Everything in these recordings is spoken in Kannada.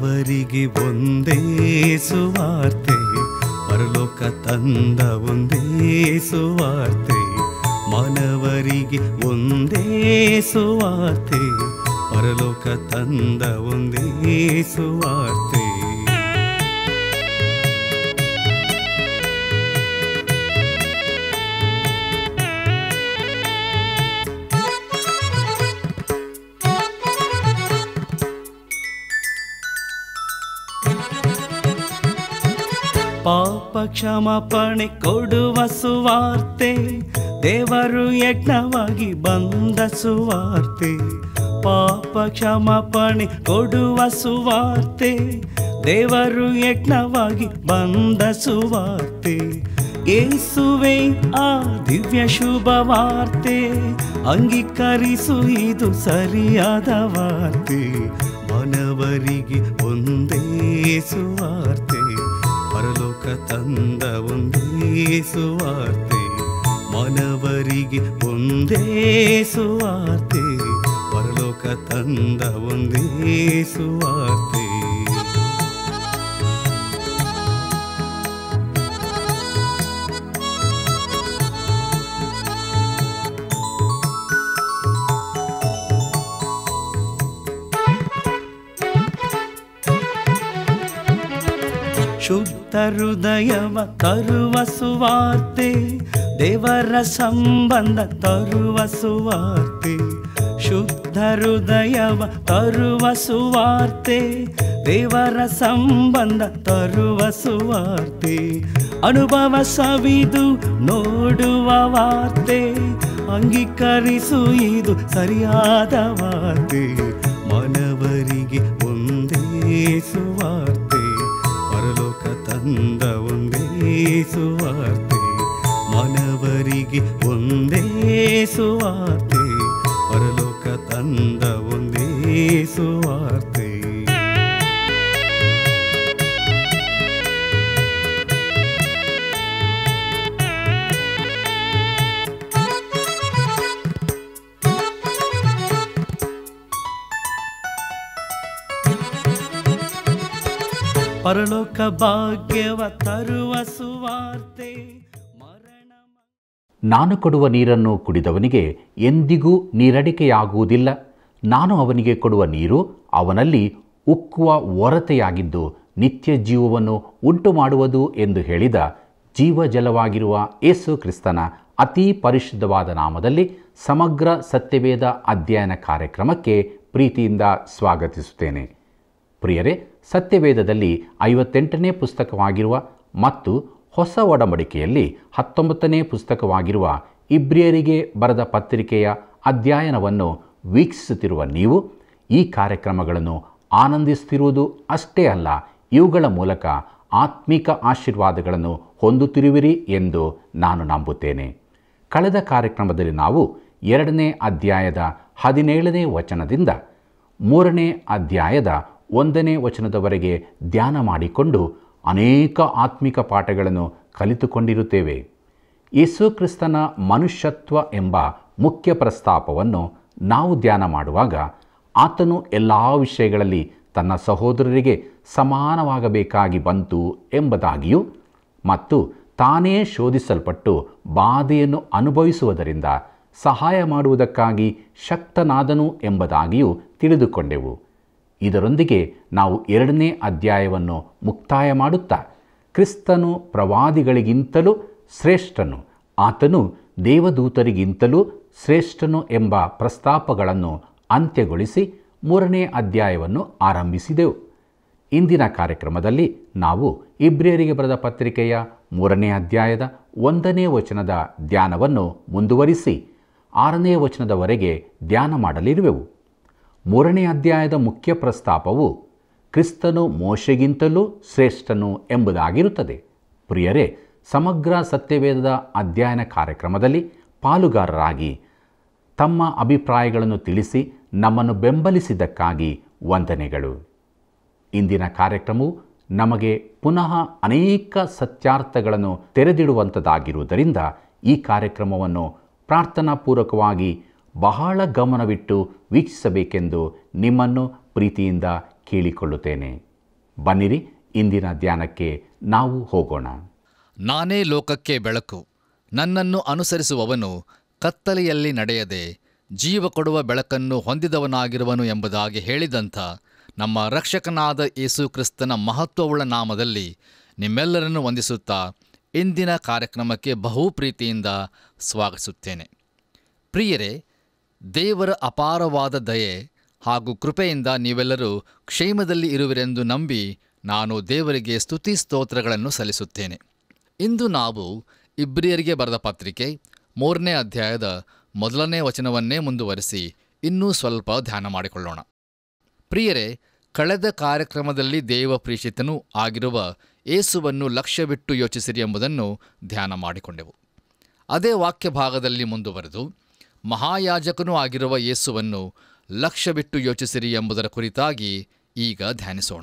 ಮಾನವರಿಗೆ ಒಂದೇ ಸುವಾರ್ತೆ ಪರಲೋಕ ತಂದ ಒಂದೇ ಸುವಾರ್ತೆ ಮಾನವರಿಗೆ ಒಂದೇ ಸುವಾರ್ತೆ ಪರಲೋಕ ತಂದ ಒಂದೇ ಸುವಾರ್ತೆ ಪಾಪ ಕ್ಷಮಾಪಣೆ ಕೊಡುವ ಸುವಾರ್ತೆ ದೇವರು ಯಜ್ಞವಾಗಿ ಬಂದ ಸುವಾರ್ತೆ ಪಾಪ ಕ್ಷಮಾಪಣೆ ಕೊಡುವ ಸುವಾರ್ತೆ ದೇವರು ಯಜ್ಞವಾಗಿ ಬಂದ ಸುವಾರ್ತೆ ಏಸುವೆ ಆ ದಿವ್ಯ ಶುಭ ವಾರ್ತೆ ಅಂಗೀಕರಿಸು ಇದು ಸರಿಯಾದ ವಾರ್ತೆ ಮಾನವರಿಗೆ ಒಂದೇ ಸುವಾರ್ತೆ ಪರಲೋಕ ತಂದ ಒಂದೇ ಸುವಾರ್ತೆ ಮಾನವರಿಗೆ ಒಂದೇ ಸುವಾರ್ತೆ ಪರಲೋಕ ತಂದ ಒಂದೇ ಸುವಾರ್ತೆ ಶುದ್ಧ ಹೃದಯವ ತರುವ ಸುವಾರ್ತೆ ದೇವರ ಸಂಬಂಧ ತರುವ ಸುವಾರ್ತೆ ಶುದ್ಧ ಹೃದಯವ ತರುವ ಸುವಾರ್ತೆ ದೇವರ ಸಂಬಂಧ ತರುವ ಸುವಾರ್ತೆ ಅನುಭವ ಸವಿದು ನೋಡುವ ವಾರ್ತೆ ಅಂಗೀಕರಿಸು ಇದು ಸರಿಯಾದ ವಾರ್ತೆ ಮಾನವರಿಗೆ ಒಂದೇ ಸುವಾರ್ತೆ ಪರಲೋಕ ತಂದ ಒಂದೇ ಸುವಾರ್ತೆ ಮಾನವರಿಗೆ ಒಂದೇ ಸುವಾರ್ತೆ ಪರಲೋಕ ತಂದ ಒಂದೇ ಸುವಾರ್ತೆ ಪರಲೋಕ ಭಾಗ್ಯವ ತರುವ ಸುವಾರ್ತೆ ಮರಣ ನಾನು ಕೊಡುವ ನೀರನ್ನು ಕುಡಿದವನಿಗೆ ಎಂದಿಗೂ ನೀರಡಿಕೆಯಾಗುವುದಿಲ್ಲ ನಾನು ಅವನಿಗೆ ಕೊಡುವ ನೀರು ಅವನಲ್ಲಿ ಉಕ್ಕುವ ಒರತೆಯಾಗಿದ್ದು ನಿತ್ಯ ಜೀವವನ್ನು ಉಂಟು ಮಾಡುವುದು ಎಂದು ಹೇಳಿದ ಜೀವಜಲವಾಗಿರುವ ಯೇಸು ಕ್ರಿಸ್ತನ ಅತೀ ಪರಿಶುದ್ಧವಾದ ನಾಮದಲ್ಲಿ ಸಮಗ್ರ ಸತ್ಯವೇದ ಅಧ್ಯಯನ ಕಾರ್ಯಕ್ರಮಕ್ಕೆ ಪ್ರೀತಿಯಿಂದ ಸ್ವಾಗತಿಸುತ್ತೇನೆ ಪ್ರಿಯರೇ ಸತ್ಯವೇದದಲ್ಲಿ ಐವತ್ತೆಂಟನೇ ಪುಸ್ತಕವಾಗಿರುವ ಮತ್ತು ಹೊಸ ಒಡಂಬಡಿಕೆಯಲ್ಲಿ ಹತ್ತೊಂಬತ್ತನೇ ಪುಸ್ತಕವಾಗಿರುವ ಇಬ್ರಿಯರಿಗೆ ಬರೆದ ಪತ್ರಿಕೆಯ ಅಧ್ಯಯನವನ್ನು ವೀಕ್ಷಿಸುತ್ತಿರುವ ನೀವು ಈ ಕಾರ್ಯಕ್ರಮಗಳನ್ನು ಆನಂದಿಸುತ್ತಿರುವುದು ಅಷ್ಟೇ ಅಲ್ಲ ಇವುಗಳ ಮೂಲಕ ಆತ್ಮಿಕ ಆಶೀರ್ವಾದಗಳನ್ನು ಹೊಂದುತ್ತಿರುವಿರಿ ಎಂದು ನಾನು ನಂಬುತ್ತೇನೆ ಕಳೆದ ಕಾರ್ಯಕ್ರಮದಲ್ಲಿ ನಾವು ಎರಡನೇ ಅಧ್ಯಾಯದ ಹದಿನೇಳನೇ ವಚನದಿಂದ ಮೂರನೇ ಅಧ್ಯಾಯದ ಒಂದನೇ ವಚನದವರೆಗೆ ಧ್ಯಾನ ಮಾಡಿಕೊಂಡು ಅನೇಕ ಆತ್ಮಿಕ ಪಾಠಗಳನ್ನು ಕಲಿತುಕೊಂಡಿರುತ್ತೇವೆ ಯೇಸು ಕ್ರಿಸ್ತನ ಮನುಷ್ಯತ್ವ ಎಂಬ ಮುಖ್ಯ ಪ್ರಸ್ತಾಪವನ್ನು ನಾವು ಧ್ಯಾನ ಮಾಡುವಾಗ ಆತನು ಎಲ್ಲ ವಿಷಯಗಳಲ್ಲಿ ತನ್ನ ಸಹೋದರರಿಗೆ ಸಮಾನವಾಗಬೇಕಾಗಿ ಬಂತು ಎಂಬುದಾಗಿಯೂ ಮತ್ತು ತಾನೇ ಶೋಧಿಸಲ್ಪಟ್ಟು ಬಾಧೆಯನ್ನು ಅನುಭವಿಸುವುದರಿಂದ ಸಹಾಯ ಮಾಡುವುದಕ್ಕಾಗಿ ಶಕ್ತನಾದನು ಎಂಬುದಾಗಿಯೂ ತಿಳಿದುಕೊಂಡೆವು ಇದರೊಂದಿಗೆ ನಾವು ಎರಡನೇ ಅಧ್ಯಾಯವನ್ನು ಮುಕ್ತಾಯ ಮಾಡುತ್ತಾ ಕ್ರಿಸ್ತನು ಪ್ರವಾದಿಗಳಿಗಿಂತಲೂ ಶ್ರೇಷ್ಠನು ಆತನು ದೇವದೂತರಿಗಿಂತಲೂ ಶ್ರೇಷ್ಠನು ಎಂಬ ಪ್ರಸ್ತಾಪಗಳನ್ನು ಅಂತ್ಯಗೊಳಿಸಿ ಮೂರನೇ ಅಧ್ಯಾಯವನ್ನು ಆರಂಭಿಸಿದೆವು ಇಂದಿನ ಕಾರ್ಯಕ್ರಮದಲ್ಲಿ ನಾವು ಇಬ್ರಿಯರಿಗೆ ಬರೆದ ಪತ್ರಿಕೆಯ ಮೂರನೇ ಅಧ್ಯಾಯದ ಒಂದನೇ ವಚನದ ಧ್ಯಾನವನ್ನು ಮುಂದುವರಿಸಿ ಆರನೇ ವಚನದವರೆಗೆ ಧ್ಯಾನ ಮಾಡಲಿರುವೆವು ಮೂರನೇ ಅಧ್ಯಾಯದ ಮುಖ್ಯ ಪ್ರಸ್ತಾಪವು ಕ್ರಿಸ್ತನು ಮೋಶೆಗಿಂತಲೂ ಶ್ರೇಷ್ಠನು ಎಂಬುದಾಗಿರುತ್ತದೆ ಪ್ರಿಯರೇ ಸಮಗ್ರ ಸತ್ಯವೇದದ ಅಧ್ಯಯನ ಕಾರ್ಯಕ್ರಮದಲ್ಲಿ ಪಾಲುಗಾರರಾಗಿ ತಮ್ಮ ಅಭಿಪ್ರಾಯಗಳನ್ನು ತಿಳಿಸಿ ನಮ್ಮನ್ನು ಬೆಂಬಲಿಸಿದ್ದಕ್ಕಾಗಿ ವಂದನೆಗಳು ಇಂದಿನ ಕಾರ್ಯಕ್ರಮವು ನಮಗೆ ಪುನಃ ಅನೇಕ ಸತ್ಯಾರ್ಥಗಳನ್ನು ತೆರೆದಿಡುವಂಥದ್ದಾಗಿರುವುದರಿಂದ ಈ ಕಾರ್ಯಕ್ರಮವನ್ನು ಪ್ರಾರ್ಥನಾಪೂರ್ವಕವಾಗಿ ಬಹಳ ಗಮನವಿಟ್ಟು ವೀಕ್ಷಿಸಬೇಕೆಂದು ನಿಮ್ಮನ್ನು ಪ್ರೀತಿಯಿಂದ ಕೇಳಿಕೊಳ್ಳುತ್ತೇನೆ ಬನ್ನಿರಿ ಇಂದಿನ ಧ್ಯಾನಕ್ಕೆ ನಾವು ಹೋಗೋಣ ನಾನೇ ಲೋಕಕ್ಕೆ ಬೆಳಕು ನನ್ನನ್ನು ಅನುಸರಿಸುವವನು ಕತ್ತಲೆಯಲ್ಲಿ ನಡೆಯದೆ ಜೀವ ಕೊಡುವ ಬೆಳಕನ್ನು ಹೊಂದಿದವನಾಗಿರುವನು ಎಂಬುದಾಗಿ ಹೇಳಿದಂಥ ನಮ್ಮ ರಕ್ಷಕನಾದ ಯೇಸು ಕ್ರಿಸ್ತನ ಮಹತ್ವವುಳ್ಳ ನಾಮದಲ್ಲಿ ನಿಮ್ಮೆಲ್ಲರನ್ನು ವಂದಿಸುತ್ತಾ ಇಂದಿನ ಕಾರ್ಯಕ್ರಮಕ್ಕೆ ಬಹು ಪ್ರೀತಿಯಿಂದ ಸ್ವಾಗತಿಸುತ್ತೇನೆ ಪ್ರಿಯರೇ ದೇವರ ಅಪಾರವಾದ ದಯೆ ಹಾಗೂ ಕೃಪೆಯಿಂದ ನೀವೆಲ್ಲರೂ ಕ್ಷೇಮದಲ್ಲಿ ಇರುವಿರೆಂದು ನಂಬಿ ನಾನು ದೇವರಿಗೆ ಸ್ತುತಿ ಸ್ತೋತ್ರಗಳನ್ನು ಸಲ್ಲಿಸುತ್ತೇನೆ ಇಂದು ನಾವು ಇಬ್ರಿಯರಿಗೆ ಬರೆದ ಪತ್ರಿಕೆ ಮೂರನೇ ಅಧ್ಯಾಯದ ಮೊದಲನೇ ವಚನವನ್ನೇ ಮುಂದುವರಿಸಿ ಇನ್ನೂ ಸ್ವಲ್ಪ ಧ್ಯಾನ ಮಾಡಿಕೊಳ್ಳೋಣ ಪ್ರಿಯರೇ ಕಳೆದ ಕಾರ್ಯಕ್ರಮದಲ್ಲಿ ದೇವ ಪ್ರೀಷಿತನೂ ಆಗಿರುವ ಏಸುವನ್ನು ಲಕ್ಷ್ಯವಿಟ್ಟು ಯೋಚಿಸಿರಿ ಎಂಬುದನ್ನು ಧ್ಯಾನ ಮಾಡಿಕೊಂಡೆವು ಅದೇ ವಾಕ್ಯ ಭಾಗದಲ್ಲಿ ಮುಂದುವರೆದು ಮಹಾಯಾಜಕನೂ ಆಗಿರುವ ಯೇಸುವನ್ನು ಲಕ್ಷ್ಯವಿಟ್ಟು ಯೋಚಿಸಿರಿ ಎಂಬುದರ ಕುರಿತಾಗಿ ಈಗ ಧ್ಯಾನಿಸೋಣ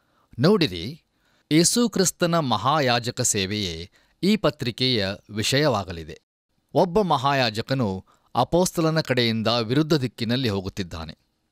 ನೋಡಿರಿ ಯೇಸು ಕ್ರಿಸ್ತನ ಮಹಾಯಾಜಕ ಸೇವೆಯೇ ಈ ಪತ್ರಿಕೆಯ ವಿಷಯವಾಗಲಿದೆ ಒಬ್ಬ ಮಹಾಯಾಜಕನು ಅಪೋಸ್ತಲನ ಕಡೆಯಿಂದ ವಿರುದ್ಧ ದಿಕ್ಕಿನಲ್ಲಿ ಹೋಗುತ್ತಿದ್ದಾನೆ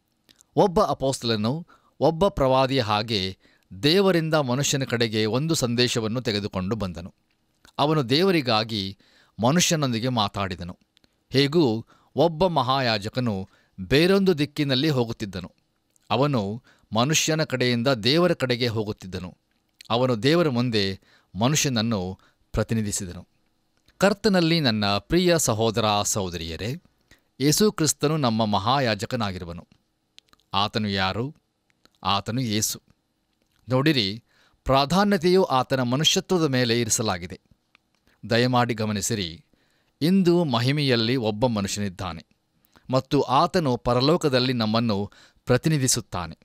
ಒಬ್ಬ ಅಪೋಸ್ತಲನು ಒಬ್ಬ ಪ್ರವಾದಿಯ ಹಾಗೆ ದೇವರಿಂದ ಮನುಷ್ಯನ ಕಡೆಗೆ ಒಂದು ಸಂದೇಶವನ್ನು ತೆಗೆದುಕೊಂಡು ಬಂದನು ಅವನು ದೇವರಿಗಾಗಿ ಮನುಷ್ಯನೊಂದಿಗೆ ಮಾತಾಡಿದನು ಹೇಗೂ ಒಬ್ಬ ಮಹಾಯಾಜಕನು ಬೇರೊಂದು ದಿಕ್ಕಿನಲ್ಲಿ ಹೋಗುತ್ತಿದ್ದನು ಅವನು ಮನುಷ್ಯನ ಕಡೆಯಿಂದ ದೇವರ ಕಡೆಗೆ ಹೋಗುತ್ತಿದ್ದನು ಅವನು ದೇವರ ಮುಂದೆ ಮನುಷ್ಯನನ್ನು ಪ್ರತಿನಿಧಿಸಿದನು ಕರ್ತನಲ್ಲಿ ನನ್ನ ಪ್ರಿಯ ಸಹೋದರ ಸಹೋದರಿಯರೇ ಯೇಸು ಕ್ರಿಸ್ತನು ನಮ್ಮ ಮಹಾಯಾಜಕನಾಗಿರುವನು ಆತನು ಯಾರು ಆತನು ಯೇಸು ನೋಡಿರಿ ಪ್ರಾಧಾನ್ಯತೆಯು ಆತನ ಮನುಷ್ಯತ್ವದ ಮೇಲೆ ಇರಿಸಲಾಗಿದೆ ದಯಮಾಡಿ ಗಮನಿಸಿರಿ ಇಂದು ಮಹಿಮೆಯಲ್ಲಿ ಒಬ್ಬ ಮನುಷ್ಯನಿದ್ದಾನೆ ಮತ್ತು ಆತನು ಪರಲೋಕದಲ್ಲಿ ನಮ್ಮನ್ನು ಪ್ರತಿನಿಧಿಸುತ್ತಾನೆ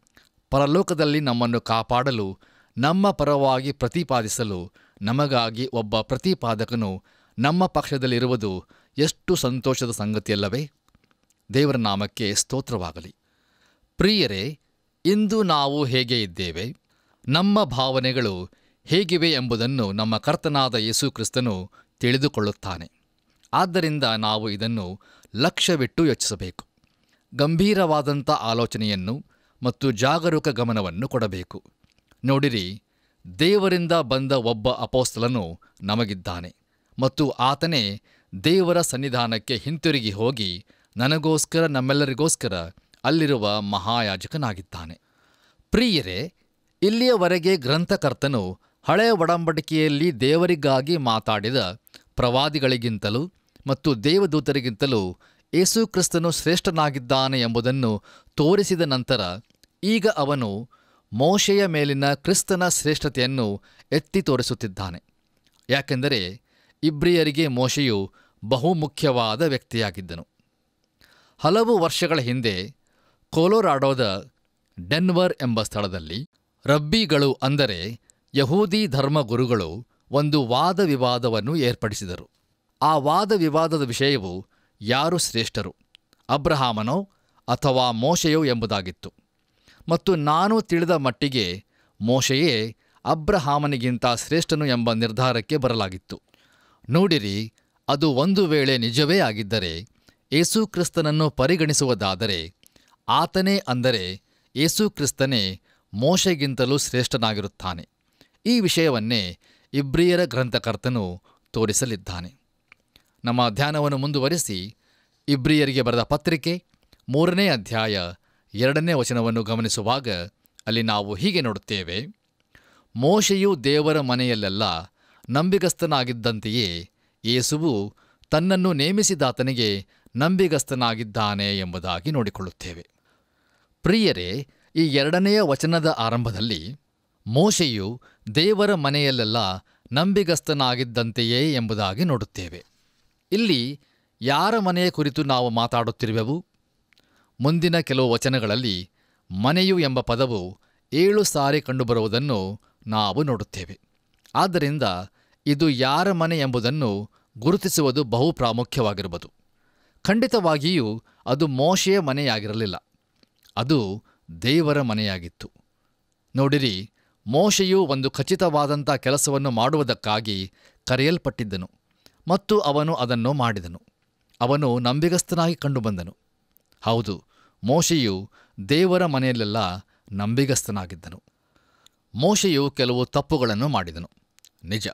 ಪರಲೋಕದಲ್ಲಿ ನಮ್ಮನ್ನು ಕಾಪಾಡಲು ನಮ್ಮ ಪರವಾಗಿ ಪ್ರತಿಪಾದಿಸಲು ನಮಗಾಗಿ ಒಬ್ಬ ಪ್ರತಿಪಾದಕನು ನಮ್ಮ ಪಕ್ಷದಲ್ಲಿರುವುದು ಎಷ್ಟು ಸಂತೋಷದ ಸಂಗತಿಯಲ್ಲವೇ ದೇವರ ನಾಮಕ್ಕೆ ಸ್ತೋತ್ರವಾಗಲಿ ಪ್ರಿಯರೇ ಇಂದು ನಾವು ಹೇಗೆ ಇದ್ದೇವೆ ನಮ್ಮ ಭಾವನೆಗಳು ಹೇಗಿವೆ ಎಂಬುದನ್ನು ನಮ್ಮ ಕರ್ತನಾದ ಯೇಸು ಕ್ರಿಸ್ತನು ತಿಳಿದುಕೊಳ್ಳುತ್ತಾನೆ ಆದ್ದರಿಂದ ನಾವು ಇದನ್ನು ಲಕ್ಷ್ಯವಿಟ್ಟು ಯೋಚಿಸಬೇಕು ಗಂಭೀರವಾದಂಥ ಆಲೋಚನೆಯನ್ನು ಮತ್ತು ಜಾಗರೂಕ ಗಮನವನ್ನು ಕೊಡಬೇಕು ನೋಡಿರಿ ದೇವರಿಂದ ಬಂದ ಒಬ್ಬ ಅಪೋಸ್ತಲನು ನಮಗಿದ್ದಾನೆ ಮತ್ತು ಆತನೇ ದೇವರ ಸನ್ನಿಧಾನಕ್ಕೆ ಹಿಂತಿರುಗಿ ಹೋಗಿ ನನಗೋಸ್ಕರ ನಮ್ಮೆಲ್ಲರಿಗೋಸ್ಕರ ಅಲ್ಲಿರುವ ಮಹಾಯಾಜಕನಾಗಿದ್ದಾನೆ ಪ್ರಿಯರೇ ಇಲ್ಲಿಯವರೆಗೆ ಗ್ರಂಥಕರ್ತನು ಹಳೆಯ ಒಡಂಬಡಿಕೆಯಲ್ಲಿ ದೇವರಿಗಾಗಿ ಮಾತಾಡಿದ ಪ್ರವಾದಿಗಳಿಗಿಂತಲೂ ಮತ್ತು ದೇವದೂತರಿಗಿಂತಲೂ ಯೇಸು ಕ್ರಿಸ್ತನು ಶ್ರೇಷ್ಠನಾಗಿದ್ದಾನೆ ಎಂಬುದನ್ನು ತೋರಿಸಿದ ನಂತರ ಈಗ ಅವನು ಮೋಶೆಯ ಮೇಲಿನ ಕ್ರಿಸ್ತನ ಶ್ರೇಷ್ಠತೆಯನ್ನು ಎತ್ತಿ ತೋರಿಸುತ್ತಿದ್ದಾನೆ ಯಾಕೆಂದರೆ ಇಬ್ರಿಯರಿಗೆ ಮೋಶೆಯು ಬಹುಮುಖ್ಯವಾದ ವ್ಯಕ್ತಿಯಾಗಿದ್ದನು ಹಲವು ವರ್ಷಗಳ ಹಿಂದೆ ಕೊಲೊರಾಡೋದ ಡೆನ್ವರ್ ಎಂಬ ಸ್ಥಳದಲ್ಲಿ ರಬ್ಬಿಗಳು ಅಂದರೆ ಯಹೂದಿ ಧರ್ಮಗುರುಗಳು ಒಂದು ವಾದ ವಿವಾದವನ್ನು ಏರ್ಪಡಿಸಿದರು ಆ ವಾದ ವಿವಾದದ ವಿಷಯವು ಯಾರು ಶ್ರೇಷ್ಠರು ಅಬ್ರಹಾಮನೋ ಅಥವಾ ಮೋಶೆಯೋ ಎಂಬುದಾಗಿತ್ತು ಮತ್ತು ನಾನು ತಿಳಿದ ಮಟ್ಟಿಗೆ ಮೋಶೆಯೇ ಅಬ್ರಹಾಮನಿಗಿಂತ ಶ್ರೇಷ್ಠನು ಎಂಬ ನಿರ್ಧಾರಕ್ಕೆ ಬರಲಾಗಿತ್ತು ನೋಡಿರಿ ಅದು ಒಂದು ವೇಳೆ ನಿಜವೇ ಆಗಿದ್ದರೆ ಯೇಸು ಕ್ರಿಸ್ತನನ್ನು ಪರಿಗಣಿಸುವುದಾದರೆ ಆತನೇ ಅಂದರೆ ಯೇಸು ಕ್ರಿಸ್ತನೇ ಮೋಶೆಗಿಂತಲೂ ಶ್ರೇಷ್ಠನಾಗಿರುತ್ತಾನೆ ಈ ವಿಷಯವನ್ನೇ ಇಬ್ರಿಯರ ಗ್ರಂಥಕರ್ತನು ತೋರಿಸಲಿದ್ದಾನೆ ನಮ್ಮ ಧ್ಯಾನವನ್ನು ಮುಂದುವರಿಸಿ ಇಬ್ರಿಯರಿಗೆ ಬರೆದ ಪತ್ರಿಕೆ ಮೂರನೇ ಅಧ್ಯಾಯ ಎರಡನೇ ವಚನವನ್ನು ಗಮನಿಸುವಾಗ ಅಲ್ಲಿ ನಾವು ಹೀಗೆ ನೋಡುತ್ತೇವೆ ಮೋಶೆಯು ದೇವರ ಮನೆಯಲ್ಲೆಲ್ಲ ನಂಬಿಗಸ್ತನಾಗಿದ್ದಂತೆಯೇ ಯೇಸುವು ತನ್ನನ್ನು ನೇಮಿಸಿದಾತನಿಗೆ ನಂಬಿಗಸ್ತನಾಗಿದ್ದಾನೆ ಎಂಬುದಾಗಿ ನೋಡಿಕೊಳ್ಳುತ್ತೇವೆ ಪ್ರಿಯರೇ ಈ ಎರಡನೆಯ ವಚನದ ಆರಂಭದಲ್ಲಿ ಮೋಶೆಯು ದೇವರ ಮನೆಯಲ್ಲೆಲ್ಲ ನಂಬಿಗಸ್ತನಾಗಿದ್ದಂತೆಯೇ ಎಂಬುದಾಗಿ ನೋಡುತ್ತೇವೆ ಇಲ್ಲಿ ಯಾರ ಮನೆಯ ಕುರಿತು ನಾವು ಮಾತಾಡುತ್ತಿರುವೆವು ಮುಂದಿನ ಕೆಲವು ವಚನಗಳಲ್ಲಿ ಮನೆಯು ಎಂಬ ಪದವು ಏಳು ಸಾರಿ ಕಂಡುಬರುವುದನ್ನು ನಾವು ನೋಡುತ್ತೇವೆ ಆದ್ದರಿಂದ ಇದು ಯಾರ ಮನೆ ಎಂಬುದನ್ನು ಗುರುತಿಸುವುದು ಬಹು ಪ್ರಾಮುಖ್ಯವಾಗಿರುವುದು ಖಂಡಿತವಾಗಿಯೂ ಅದು ಮೋಶೆಯ ಮನೆಯಾಗಿರಲಿಲ್ಲ ಅದು ದೇವರ ಮನೆಯಾಗಿತ್ತು ನೋಡಿರಿ ಮೋಶೆಯು ಒಂದು ಖಚಿತವಾದಂಥ ಕೆಲಸವನ್ನು ಮಾಡುವುದಕ್ಕಾಗಿ ಕರೆಯಲ್ಪಟ್ಟಿದ್ದನು ಮತ್ತು ಅವನು ಅದನ್ನು ಮಾಡಿದನು ಅವನು ನಂಬಿಗಸ್ತನಾಗಿ ಕಂಡುಬಂದನು ಹೌದು ಮೋಶೆಯು ದೇವರ ಮನೆಯಲ್ಲೆಲ್ಲ ನಂಬಿಗಸ್ತನಾಗಿದ್ದನು ಮೋಶೆಯು ಕೆಲವು ತಪ್ಪುಗಳನ್ನು ಮಾಡಿದನು ನಿಜ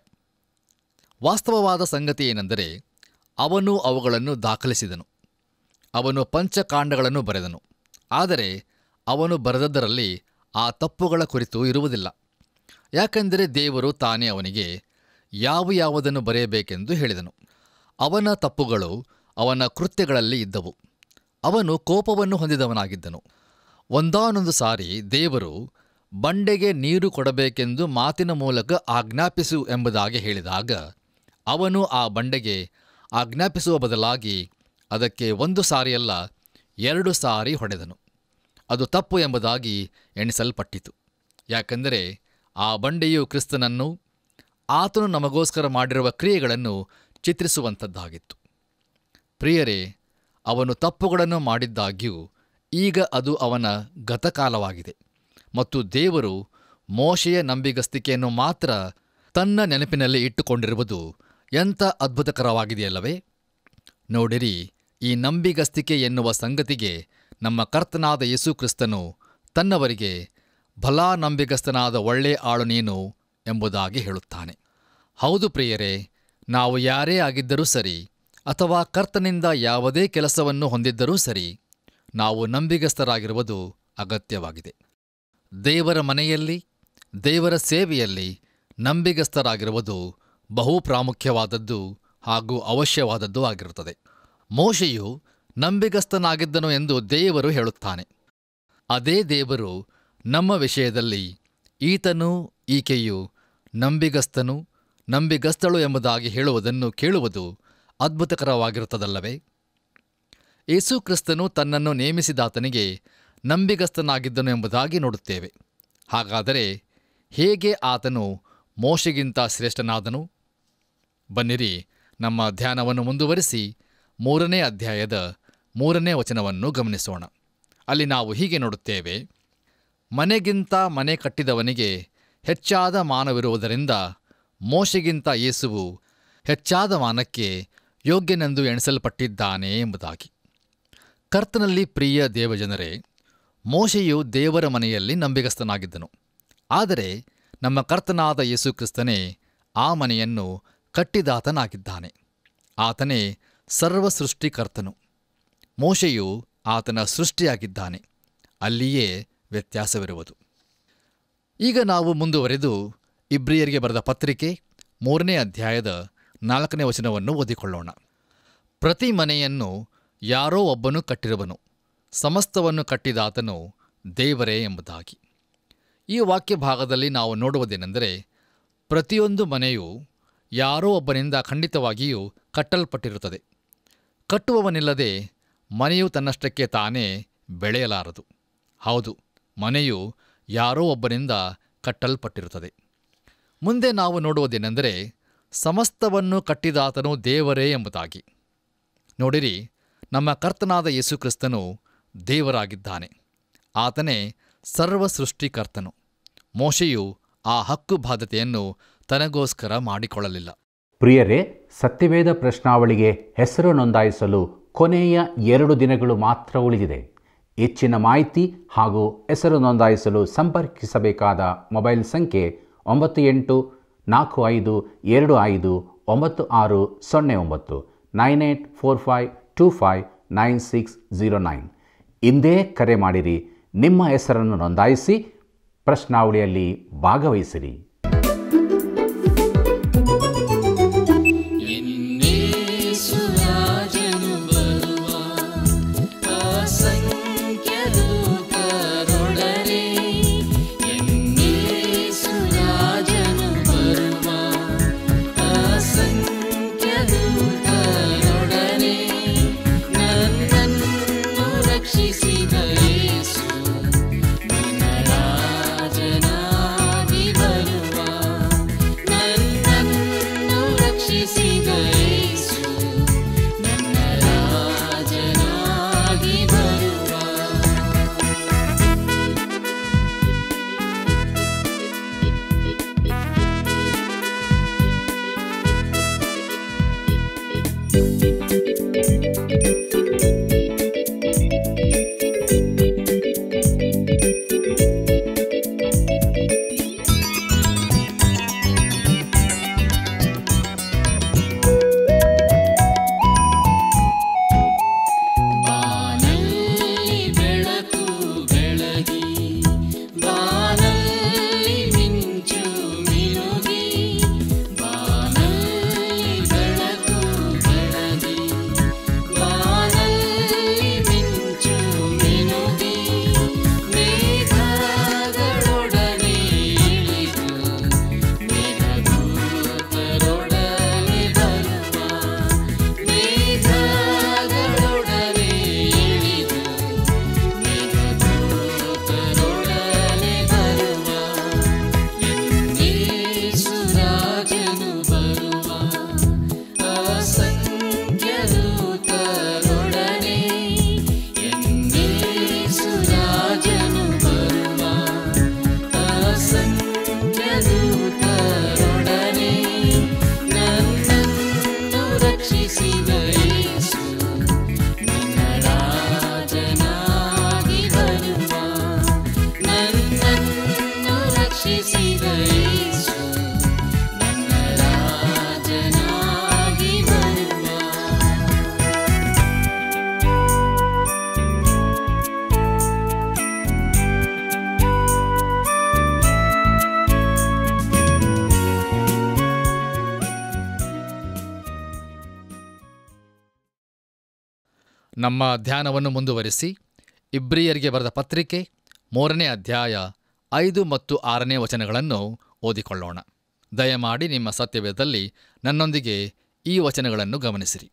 ವಾಸ್ತವವಾದ ಸಂಗತಿ ಏನೆಂದರೆ ಅವನು ಅವುಗಳನ್ನು ದಾಖಲಿಸಿದನು ಅವನು ಪಂಚಕಾಂಡಗಳನ್ನು ಬರೆದನು ಆದರೆ ಅವನು ಬರೆದದ್ದರಲ್ಲಿ ಆ ತಪ್ಪುಗಳ ಕುರಿತು ಇರುವುದಿಲ್ಲ ಯಾಕೆಂದರೆ ದೇವರು ತಾನೇ ಅವನಿಗೆ ಯಾವ ಯಾವುದನ್ನು ಬರೆಯಬೇಕೆಂದು ಹೇಳಿದನು ಅವನ ತಪ್ಪುಗಳು ಅವನ ಕೃತ್ಯಗಳಲ್ಲಿ ಇದ್ದವು ಅವನು ಕೋಪವನ್ನು ಹೊಂದಿದವನಾಗಿದ್ದನು ಒಂದಾನೊಂದು ಸಾರಿ ದೇವರು ಬಂಡೆಗೆ ನೀರು ಕೊಡಬೇಕೆಂದು ಮಾತಿನ ಮೂಲಕ ಆಜ್ಞಾಪಿಸು ಎಂಬುದಾಗಿ ಹೇಳಿದಾಗ ಅವನು ಆ ಬಂಡೆಗೆ ಆಜ್ಞಾಪಿಸುವ ಬದಲಾಗಿ ಅದಕ್ಕೆ ಒಂದು ಸಾರಿಯಲ್ಲ ಎರಡು ಸಾರಿ ಹೊಡೆದನು ಅದು ತಪ್ಪು ಎಂಬುದಾಗಿ ಎಣಿಸಲ್ಪಟ್ಟಿತು ಯಾಕೆಂದರೆ ಆ ಬಂಡೆಯು ಕ್ರಿಸ್ತನನ್ನು ಆತನು ನಮಗೋಸ್ಕರ ಮಾಡಿರುವ ಕ್ರಿಯೆಗಳನ್ನು ಚಿತ್ರಿಸುವಂಥದ್ದಾಗಿತ್ತು ಪ್ರಿಯರೇ ಅವನು ತಪ್ಪುಗಳನ್ನು ಮಾಡಿದ್ದಾಗ್ಯೂ ಈಗ ಅದು ಅವನ ಗತಕಾಲವಾಗಿದೆ ಮತ್ತು ದೇವರು ಮೋಶೆಯ ನಂಬಿಗಸ್ತಿಕೆಯನ್ನು ಮಾತ್ರ ತನ್ನ ನೆನಪಿನಲ್ಲಿ ಇಟ್ಟುಕೊಂಡಿರುವುದು ಎಂಥ ಅದ್ಭುತಕರವಾಗಿದೆಯಲ್ಲವೇ ನೋಡಿರಿ ಈ ನಂಬಿಗಸ್ತಿಕೆ ಎನ್ನುವ ಸಂಗತಿಗೆ ನಮ್ಮ ಕರ್ತನಾದ ಯೇಸು ಕ್ರಿಸ್ತನು ತನ್ನವರಿಗೆ ಭಲಾ ನಂಬಿಗಸ್ತನಾದ ಒಳ್ಳೆ ಆಳು ನೀನು ಎಂಬುದಾಗಿ ಹೇಳುತ್ತಾನೆ ಹೌದು ಪ್ರಿಯರೇ ನಾವು ಯಾರೇ ಆಗಿದ್ದರೂ ಸರಿ ಅಥವಾ ಕರ್ತನಿಂದ ಯಾವುದೇ ಕೆಲಸವನ್ನು ಹೊಂದಿದ್ದರೂ ಸರಿ ನಾವು ನಂಬಿಗಸ್ತರಾಗಿರುವುದು ಅಗತ್ಯವಾಗಿದೆ ದೇವರ ಮನೆಯಲ್ಲಿ ದೇವರ ಸೇವೆಯಲ್ಲಿ ನಂಬಿಗಸ್ತರಾಗಿರುವುದು ಬಹು ಪ್ರಾಮುಖ್ಯವಾದದ್ದು ಹಾಗೂ ಅವಶ್ಯವಾದದ್ದು ಆಗಿರುತ್ತದೆ ಮೋಶೆಯು ನಂಬಿಗಸ್ತನಾಗಿದ್ದನು ಎಂದು ದೇವರು ಹೇಳುತ್ತಾನೆ ಅದೇ ದೇವರು ನಮ್ಮ ವಿಷಯದಲ್ಲಿ ಈತನು ಈಕೆಯು ನಂಬಿಗಸ್ತನು ನಂಬಿಗಸ್ತಳು ಎಂಬುದಾಗಿ ಹೇಳುವುದನ್ನು ಕೇಳುವುದು ಅದ್ಭುತಕರವಾಗಿರುತ್ತದಲ್ಲವೇ ಯೇಸು ಕ್ರಿಸ್ತನು ತನ್ನನ್ನು ನೇಮಿಸಿದಾತನಿಗೆ ನಂಬಿಗಸ್ತನಾಗಿದ್ದನು ಎಂಬುದಾಗಿ ನೋಡುತ್ತೇವೆ ಹಾಗಾದರೆ ಹೇಗೆ ಆತನು ಮೋಶೆಗಿಂತ ಶ್ರೇಷ್ಠನಾದನು ಬನ್ನಿರಿ ನಮ್ಮ ಧ್ಯಾನವನ್ನು ಮುಂದುವರಿಸಿ ಮೂರನೇ ಅಧ್ಯಾಯದ ಮೂರನೇ ವಚನವನ್ನು ಗಮನಿಸೋಣ ಅಲ್ಲಿ ನಾವು ಹೀಗೆ ನೋಡುತ್ತೇವೆ ಮನೆಗಿಂತ ಮನೆ ಕಟ್ಟಿದವನಿಗೆ ಹೆಚ್ಚಾದ ಮಾನವಿರುವುದರಿಂದ ಮೋಶೆಗಿಂತ ಯೇಸುವು ಹೆಚ್ಚಾದ ಮಾನಕ್ಕೆ ಯೋಗ್ಯನೆಂದು ಎಣಿಸಲ್ಪಟ್ಟಿದ್ದಾನೆ ಎಂಬುದಾಗಿ ಕರ್ತನಲ್ಲಿ ಪ್ರಿಯ ದೇವಜನರೇ ಮೋಶೆಯು ದೇವರ ಮನೆಯಲ್ಲಿ ನಂಬಿಗಸ್ತನಾಗಿದ್ದನು ಆದರೆ ನಮ್ಮ ಕರ್ತನಾದ ಯೇಸು ಕ್ರಿಸ್ತನೇ ಆ ಮನೆಯನ್ನು ಕಟ್ಟಿದಾತನಾಗಿದ್ದಾನೆ ಆತನೇ ಸರ್ವ ಸೃಷ್ಟಿಕರ್ತನು ಮೋಶೆಯು ಆತನ ಸೃಷ್ಟಿಯಾಗಿದ್ದಾನೆ ಅಲ್ಲಿಯೇ ವ್ಯತ್ಯಾಸವಿರುವುದು ಈಗ ನಾವು ಮುಂದುವರೆದು ಇಬ್ರಿಯರಿಗೆ ಬರೆದ ಪತ್ರಿಕೆ ಮೂರನೇ ಅಧ್ಯಾಯದ ನಾಲ್ಕನೇ ವಚನವನ್ನು ಓದಿಕೊಳ್ಳೋಣ ಪ್ರತಿ ಮನೆಯನ್ನು ಯಾರೋ ಒಬ್ಬನು ಕಟ್ಟಿರುವನು ಸಮಸ್ತವನ್ನು ಕಟ್ಟಿದಾತನು ದೇವರೇ ಎಂಬುದಾಗಿ ಈ ವಾಕ್ಯ ಭಾಗದಲ್ಲಿ ನಾವು ನೋಡುವುದೇನೆಂದರೆ ಪ್ರತಿಯೊಂದು ಮನೆಯು ಯಾರೋ ಒಬ್ಬನಿಂದ ಖಂಡಿತವಾಗಿಯೂ ಕಟ್ಟಲ್ಪಟ್ಟಿರುತ್ತದೆ ಕಟ್ಟುವವನಿಲ್ಲದೆ ಮನೆಯು ತನ್ನಷ್ಟಕ್ಕೆ ತಾನೇ ಬೆಳೆಯಲಾರದು ಹೌದು ಮನೆಯು ಯಾರೋ ಒಬ್ಬನಿಂದ ಕಟ್ಟಲ್ಪಟ್ಟಿರುತ್ತದೆ ಮುಂದೆ ನಾವು ನೋಡುವುದೇನೆಂದರೆ ಸಮಸ್ತವನ್ನು ಕಟ್ಟಿದಾತನು ದೇವರೇ ಎಂಬುದಾಗಿ ನೋಡಿರಿ ನಮ್ಮ ಕರ್ತನಾದ ಯೇಸು ಕ್ರಿಸ್ತನು ದೇವರಾಗಿದ್ದಾನೆ ಆತನೇ ಸರ್ವ ಸೃಷ್ಟಿಕರ್ತನು ಮೋಶೆಯು ಆ ಹಕ್ಕು ಬಾಧ್ಯತೆಯನ್ನು ತನಗೋಸ್ಕರ ಮಾಡಿಕೊಳ್ಳಲಿಲ್ಲ ಪ್ರಿಯರೇ ಸತ್ಯವೇದ ಪ್ರಶ್ನಾವಳಿಗೆ ಹೆಸರು ನೋಂದಾಯಿಸಲು ಕೊನೆಯ ಎರಡು ದಿನಗಳು ಮಾತ್ರ ಉಳಿದಿದೆ ಹೆಚ್ಚಿನ ಮಾಹಿತಿ ಹಾಗೂ ಹೆಸರು ನೋಂದಾಯಿಸಲು ಸಂಪರ್ಕಿಸಬೇಕಾದ ಮೊಬೈಲ್ ಸಂಖ್ಯೆ ಒಂಬತ್ತು ಎಂಟು ನಾಲ್ಕು ಐದು ಎರಡು ಐದು ಒಂಬತ್ತು ಆರು ಸೊನ್ನೆ ಒಂಬತ್ತು nine eight four five two five nine six zero nine ಇಂದೇ ಕರೆ ಮಾಡಿರಿ ನಿಮ್ಮ ಹೆಸರನ್ನು ನೋಂದಾಯಿಸಿ ಪ್ರಶ್ನಾವಳಿಯಲ್ಲಿ ಭಾಗವಹಿಸಿರಿ ಯೇಸುರಾಜನು ಬರುವ ಅಸಂಖ್ಯ ದೂತರೊಡನೆ ಯೇಸುರಾಜನು ಬರುವ ಅಸಂಖ್ಯ ದೂತರೊಡನೆ ನನ್ನನ್ನು ರಕ್ಷಿಸಿದ ಯೇಸು ನನ್ನ ರಾಜನಾಗಿ ಬರುವ ರಕ್ಷಿಸಿದ ಯೇಸು ನನ್ನ ರಾಜನಾಗಿ ಬರುವ ನಮ್ಮ ಧ್ಯಾನವನ್ನು ಮುಂದುವರಿಸಿ ಇಬ್ರಿಯರಿಗೆ ಬರೆದ ಪತ್ರಿಕೆ ಮೂರನೇ ಅಧ್ಯಾಯ ಐದು ಮತ್ತು ಆರನೇ ವಚನಗಳನ್ನು ಓದಿಕೊಳ್ಳೋಣ ದಯಮಾಡಿ ನಿಮ್ಮ ಸತ್ಯವೇದದಲ್ಲಿ ನನ್ನೊಂದಿಗೆ ಈ ವಚನಗಳನ್ನು ಗಮನಿಸಿರಿ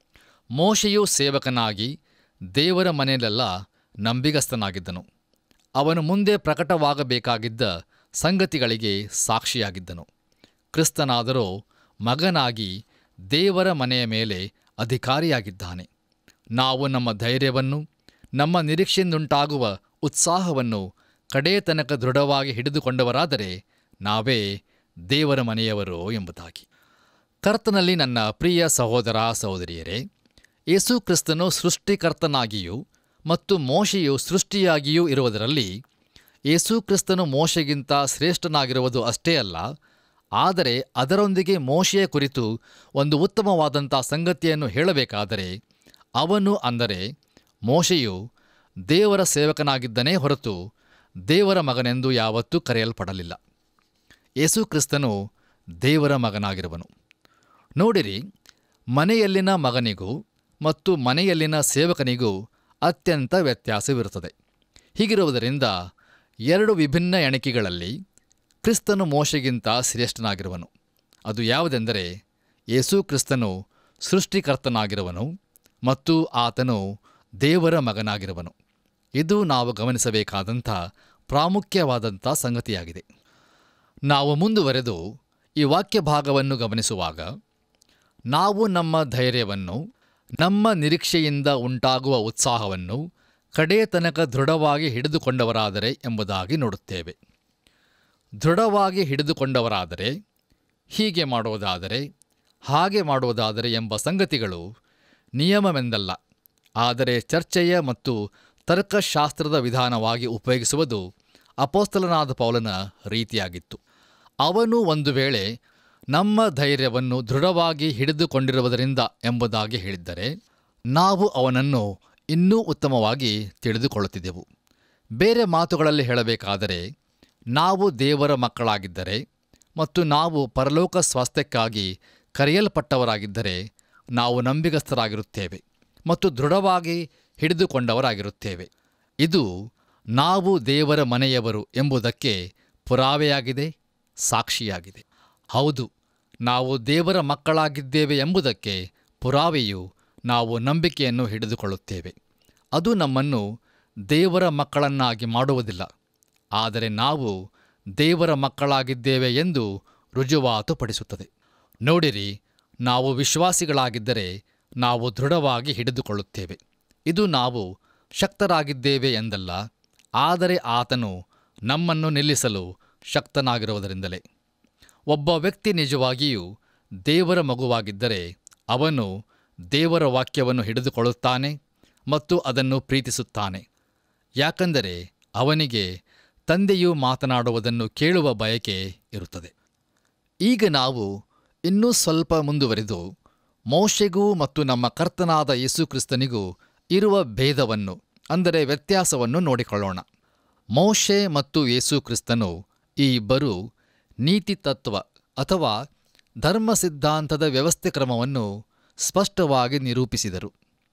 ಮೋಶೆಯು ಸೇವಕನಾಗಿ ದೇವರ ಮನೆಯಲ್ಲೆಲ್ಲ ನಂಬಿಗಸ್ತನಾಗಿದ್ದನು ಅವನು ಮುಂದೆ ಪ್ರಕಟವಾಗಬೇಕಾಗಿದ್ದ ಸಂಗತಿಗಳಿಗೆ ಸಾಕ್ಷಿಯಾಗಿದ್ದನು ಕ್ರಿಸ್ತನಾದರೋ ಮಗನಾಗಿ ದೇವರ ಮನೆಯ ಮೇಲೆ ಅಧಿಕಾರಿಯಾಗಿದ್ದಾನೆ ನಾವು ನಮ್ಮ ಧೈರ್ಯವನ್ನು ನಮ್ಮ ನಿರೀಕ್ಷೆಯಿಂದುಂಟಾಗುವ ಉತ್ಸಾಹವನ್ನು ಕಡೇ ತನಕ ದೃಢವಾಗಿ ಹಿಡಿದುಕೊಂಡವರಾದರೆ ನಾವೇ ದೇವರ ಮನೆಯವರು ಎಂಬುದಾಗಿ ಕರ್ತನಲ್ಲಿ ನನ್ನ ಪ್ರಿಯ ಸಹೋದರ ಸಹೋದರಿಯರೇ ಯೇಸು ಕ್ರಿಸ್ತನು ಸೃಷ್ಟಿಕರ್ತನಾಗಿಯೂ ಮತ್ತು ಮೋಶೆಯು ಸೃಷ್ಟಿಯಾಗಿಯೂ ಇರುವುದರಲ್ಲಿ ಯೇಸು ಕ್ರಿಸ್ತನು ಮೋಶೆಗಿಂತ ಶ್ರೇಷ್ಠನಾಗಿರುವುದು ಅಷ್ಟೇ ಅಲ್ಲ ಆದರೆ ಅದರೊಂದಿಗೆ ಮೋಶೆಯ ಕುರಿತು ಒಂದು ಉತ್ತಮವಾದಂಥ ಸಂಗತಿಯನ್ನು ಹೇಳಬೇಕಾದರೆ ಅವನು ಅಂದರೆ ಮೋಶೆಯು ದೇವರ ಸೇವಕನಾಗಿದ್ದನೇ ಹೊರತು ದೇವರ ಮಗನೆಂದು ಯಾವತ್ತೂ ಕರೆಯಲ್ಪಡಲಿಲ್ಲ ಯೇಸು ಕ್ರಿಸ್ತನು ದೇವರ ಮಗನಾಗಿರುವನು ನೋಡಿರಿ ಮನೆಯಲ್ಲಿನ ಮಗನಿಗೂ ಮತ್ತು ಮನೆಯಲ್ಲಿನ ಸೇವಕನಿಗೂ ಅತ್ಯಂತ ವ್ಯತ್ಯಾಸವಿರುತ್ತದೆ ಹೀಗಿರುವುದರಿಂದ ಎರಡು ವಿಭಿನ್ನ ಎಣಿಕೆಗಳಲ್ಲಿ ಕ್ರಿಸ್ತನು ಮೋಶೆಗಿಂತ ಶ್ರೇಷ್ಠನಾಗಿರುವನು ಅದು ಯಾವುದೆಂದರೆ ಯೇಸು ಕ್ರಿಸ್ತನು ಸೃಷ್ಟಿಕರ್ತನಾಗಿರುವನು ಮತ್ತು ಆತನು ದೇವರ ಮಗನಾಗಿರುವನು ಇದು ನಾವು ಗಮನಿಸಬೇಕಾದಂಥ ಪ್ರಾಮುಖ್ಯವಾದಂಥ ಸಂಗತಿಯಾಗಿದೆ ನಾವು ಮುಂದುವರೆದು ಈ ವಾಕ್ಯ ಭಾಗವನ್ನು ಗಮನಿಸುವಾಗ ನಾವು ನಮ್ಮ ಧೈರ್ಯವನ್ನು ನಮ್ಮ ನಿರೀಕ್ಷೆಯಿಂದ ಉಂಟಾಗುವ ಉತ್ಸಾಹವನ್ನು ಕಡೇ ತನಕ ದೃಢವಾಗಿ ಹಿಡಿದುಕೊಂಡವರಾದರೆ ಎಂಬುದಾಗಿ ನೋಡುತ್ತೇವೆ ದೃಢವಾಗಿ ಹಿಡಿದುಕೊಂಡವರಾದರೆ ಹೀಗೆ ಮಾಡುವುದಾದರೆ ಹಾಗೆ ಮಾಡುವುದಾದರೆ ಎಂಬ ಸಂಗತಿಗಳು ನಿಯಮವೆಂದಲ್ಲ ಆದರೆ ಚರ್ಚೆಯ ಮತ್ತು ತರ್ಕಶಾಸ್ತ್ರದ ವಿಧಾನವಾಗಿ ಉಪಯೋಗಿಸುವುದು ಅಪೋಸ್ತಲನಾದ ಪೌಲನ ರೀತಿಯಾಗಿತ್ತು ಅವನು ಒಂದು ವೇಳೆ ನಮ್ಮ ಧೈರ್ಯವನ್ನು ದೃಢವಾಗಿ ಹಿಡಿದುಕೊಂಡಿರುವುದರಿಂದ ಎಂಬುದಾಗಿ ಹೇಳಿದ್ದರೆ ನಾವು ಅವನನ್ನು ಇನ್ನೂ ಉತ್ತಮವಾಗಿ ತಿಳಿದುಕೊಳ್ಳುತ್ತಿದ್ದೆವು ಬೇರೆ ಮಾತುಗಳಲ್ಲಿ ಹೇಳಬೇಕಾದರೆ ನಾವು ದೇವರ ಮಕ್ಕಳಾಗಿದ್ದರೆ ಮತ್ತು ನಾವು ಪರಲೋಕ ಸ್ವಾಸ್ಥ್ಯಕ್ಕಾಗಿ ಕರೆಯಲ್ಪಟ್ಟವರಾಗಿದ್ದರೆ ನಾವು ನಂಬಿಗಸ್ತರಾಗಿರುತ್ತೇವೆ ಮತ್ತು ದೃಢವಾಗಿ ಹಿಡಿದುಕೊಂಡವರಾಗಿರುತ್ತೇವೆ ಇದು ನಾವು ದೇವರ ಮನೆಯವರು ಎಂಬುದಕ್ಕೆ ಪುರಾವೆಯಾಗಿದೆ ಸಾಕ್ಷಿಯಾಗಿದೆ ಹೌದು ನಾವು ದೇವರ ಮಕ್ಕಳಾಗಿದ್ದೇವೆ ಎಂಬುದಕ್ಕೆ ಪುರಾವೆಯು ನಾವು ನಂಬಿಕೆಯನ್ನು ಹಿಡಿದುಕೊಳ್ಳುತ್ತೇವೆ ಅದು ನಮ್ಮನ್ನು ದೇವರ ಮಕ್ಕಳನ್ನಾಗಿ ಮಾಡುವುದಿಲ್ಲ ಆದರೆ ನಾವು ದೇವರ ಮಕ್ಕಳಾಗಿದ್ದೇವೆ ಎಂದು ರುಜುವಾತುಪಡಿಸುತ್ತದೆ ನೋಡಿರಿ ನಾವು ವಿಶ್ವಾಸಿಗಳಾಗಿದ್ದರೆ ನಾವು ದೃಢವಾಗಿ ಹಿಡಿದುಕೊಳ್ಳುತ್ತೇವೆ ಇದು ನಾವು ಶಕ್ತರಾಗಿದ್ದೇವೆ ಎಂದಲ್ಲ ಆದರೆ ಆತನು ನಮ್ಮನ್ನು ನಿಲ್ಲಿಸಲು ಶಕ್ತನಾಗಿರುವುದರಿಂದಲೇ ಒಬ್ಬ ವ್ಯಕ್ತಿ ನಿಜವಾಗಿಯೂ ದೇವರ ಮಗುವಾಗಿದ್ದರೆ ಅವನು ದೇವರ ವಾಕ್ಯವನ್ನು ಹಿಡಿದುಕೊಳ್ಳುತ್ತಾನೆ ಮತ್ತು ಅದನ್ನು ಪ್ರೀತಿಸುತ್ತಾನೆ ಯಾಕಂದರೆ ಅವನಿಗೆ ತಂದೆಯು ಮಾತನಾಡುವುದನ್ನು ಕೇಳುವ ಬಯಕೆ ಇರುತ್ತದೆ ಈಗ ನಾವು ಇನ್ನೂ ಸ್ವಲ್ಪ ಮುಂದುವರಿದು ಮೋಶೆಗೂ ಮತ್ತು ನಮ್ಮ ಕರ್ತನಾದ ಯೇಸುಕ್ರಿಸ್ತನಿಗೂ ಇರುವ ಭೇದವನ್ನು ಅಂದರೆ ವ್ಯತ್ಯಾಸವನ್ನು ನೋಡಿಕೊಳ್ಳೋಣ ಮೋಶೆ ಮತ್ತು ಯೇಸುಕ್ರಿಸ್ತನು ಈ ಇಬ್ಬರೂ ನೀತಿ ತತ್ವ ಅಥವಾ ಧರ್ಮ ಸಿದ್ಧಾಂತದ ವ್ಯವಸ್ಥೆ ಕ್ರಮವನ್ನು ಸ್ಪಷ್ಟವಾಗಿ ನಿರೂಪಿಸಿದರು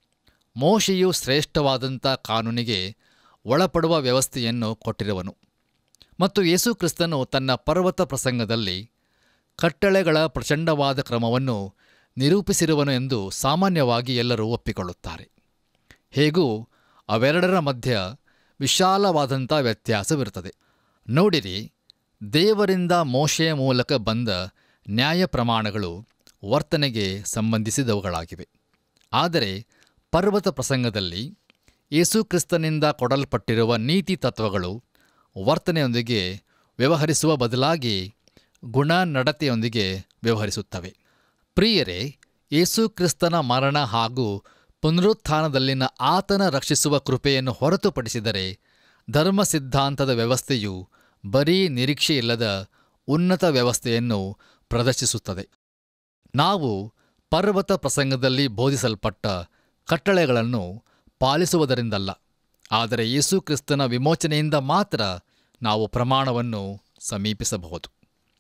ಮೋಶೆಯು ಶ್ರೇಷ್ಠವಾದಂಥ ಕಾನೂನಿಗೆ ಒಳಪಡುವ ವ್ಯವಸ್ಥೆಯನ್ನು ಕೊಟ್ಟಿರುವನು ಮತ್ತು ಯೇಸುಕ್ರಿಸ್ತನು ತನ್ನ ಪರ್ವತ ಪ್ರಸಂಗದಲ್ಲಿ ಕಟ್ಟಳೆಗಳ ಪ್ರಚಂಡವಾದ ಕ್ರಮವನ್ನು ನಿರೂಪಿಸಿರುವನು ಎಂದು ಸಾಮಾನ್ಯವಾಗಿ ಎಲ್ಲರೂ ಒಪ್ಪಿಕೊಳ್ಳುತ್ತಾರೆ ಹೇಗೂ ಅವೆರಡರ ಮಧ್ಯ ವಿಶಾಲವಾದಂಥ ವ್ಯತ್ಯಾಸವಿರುತ್ತದೆ ನೋಡಿರಿ ದೇವರಿಂದ ಮೋಶೆಯ ಮೂಲಕ ಬಂದ ನ್ಯಾಯ ಪ್ರಮಾಣಗಳು ವರ್ತನೆಗೆ ಸಂಬಂಧಿಸಿದವುಗಳಾಗಿವೆ ಆದರೆ ಪರ್ವತ ಪ್ರಸಂಗದಲ್ಲಿ ಯೇಸುಕ್ರಿಸ್ತನಿಂದ ಕೊಡಲ್ಪಟ್ಟಿರುವ ನೀತಿ ತತ್ವಗಳು ವರ್ತನೆಯೊಂದಿಗೆ ವ್ಯವಹರಿಸುವ ಬದಲಾಗಿ ಗುಣ ನಡತೆಯೊಂದಿಗೆ ವ್ಯವಹರಿಸುತ್ತವೆ ಪ್ರಿಯರೇ ಯೇಸುಕ್ರಿಸ್ತನ ಮರಣ ಹಾಗೂ ಪುನರುತ್ಥಾನದಲ್ಲಿನ ಆತನ ರಕ್ಷಿಸುವ ಕೃಪೆಯನ್ನು ಹೊರತುಪಡಿಸಿದರೆ ಧರ್ಮ ಸಿದ್ಧಾಂತದ ವ್ಯವಸ್ಥೆಯು ಬರೀ ನಿರೀಕ್ಷೆಯಿಲ್ಲದ ಉನ್ನತ ವ್ಯವಸ್ಥೆಯನ್ನು ಪ್ರದರ್ಶಿಸುತ್ತದೆ ನಾವು ಪರ್ವತ ಪ್ರಸಂಗದಲ್ಲಿ ಬೋಧಿಸಲ್ಪಟ್ಟ ಕಟ್ಟಳೆಗಳನ್ನು ಪಾಲಿಸುವುದರಿಂದಲ್ಲ ಆದರೆ ಯೇಸು ಕ್ರಿಸ್ತನ ವಿಮೋಚನೆಯಿಂದ ಮಾತ್ರ ನಾವು ಪ್ರಮಾಣವನ್ನು ಸಮೀಪಿಸಬಹುದು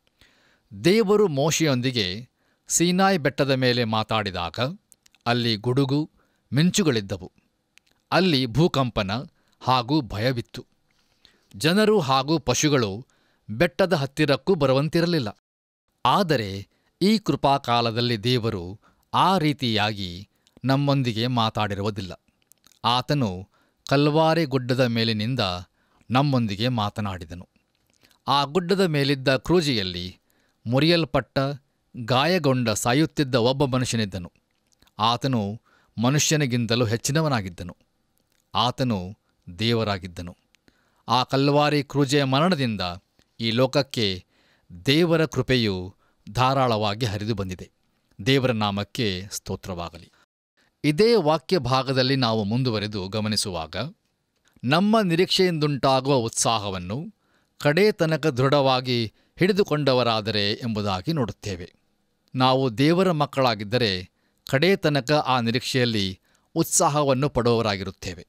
ದೇವರು ಮೋಶೆಯೊಂದಿಗೆ ಸೀನಾಯ್ ಬೆಟ್ಟದ ಮೇಲೆ ಮಾತಾಡಿದಾಗ ಅಲ್ಲಿ ಗುಡುಗು ಮಿಂಚುಗಳಿದ್ದವು ಅಲ್ಲಿ ಭೂಕಂಪನ ಹಾಗೂ ಭಯವಿತ್ತು ಜನರು ಹಾಗೂ ಪಶುಗಳು ಬೆಟ್ಟದ ಹತ್ತಿರಕ್ಕೂ ಬರುವಂತಿರಲಿಲ್ಲ ಆದರೆ ಈ ಕೃಪಾಕಾಲದಲ್ಲಿ ದೇವರು ಆ ರೀತಿಯಾಗಿ ನಮ್ಮೊಂದಿಗೆ ಮಾತಾಡಿರುವುದಿಲ್ಲ ಆತನು ಕಲ್ವಾರೆ ಗುಡ್ಡದ ಮೇಲಿನಿಂದ ನಮ್ಮೊಂದಿಗೆ ಮಾತನಾಡಿದನು ಆ ಗುಡ್ಡದ ಮೇಲಿದ್ದ ಕ್ರೂಜಿಯಲ್ಲಿ ಮುರಿಯಲ್ಪಟ್ಟ ಗಾಯಗೊಂಡ ಸಾಯುತ್ತಿದ್ದ ಒಬ್ಬ ಮನುಷ್ಯನಿದ್ದನು ಆತನು ಮನುಷ್ಯನಿಗಿಂತಲೂ ಹೆಚ್ಚಿನವನಾಗಿದ್ದನು ಆತನು ದೇವರಾಗಿದ್ದನು ಆ ಕಲ್ವಾರಿ ಕ್ರೂಜೆಯ ಮರಣದಿಂದ ಈ ಲೋಕಕ್ಕೆ ದೇವರ ಕೃಪೆಯು ಧಾರಾಳವಾಗಿ ಹರಿದು ಬಂದಿದೆ ದೇವರ ನಾಮಕ್ಕೆ ಸ್ತೋತ್ರವಾಗಲಿ ಇದೇ ವಾಕ್ಯ ಭಾಗದಲ್ಲಿ ನಾವು ಮುಂದುವರೆದು ಗಮನಿಸುವಾಗ ನಮ್ಮ ನಿರೀಕ್ಷೆಯಿಂದುಂಟಾಗುವ ಉತ್ಸಾಹವನ್ನು ಕಡೇ ತನಕ ದೃಢವಾಗಿ ಹಿಡಿದುಕೊಂಡವರಾದರೆ ಎಂಬುದಾಗಿ ನೋಡುತ್ತೇವೆ ನಾವು ದೇವರ ಮಕ್ಕಳಾಗಿದ್ದರೆ ಕಡೇ ತನಕ ಆ ನಿರೀಕ್ಷೆಯಲ್ಲಿ ಉತ್ಸಾಹವನ್ನು ಪಡುವವರಾಗಿರುತ್ತೇವೆ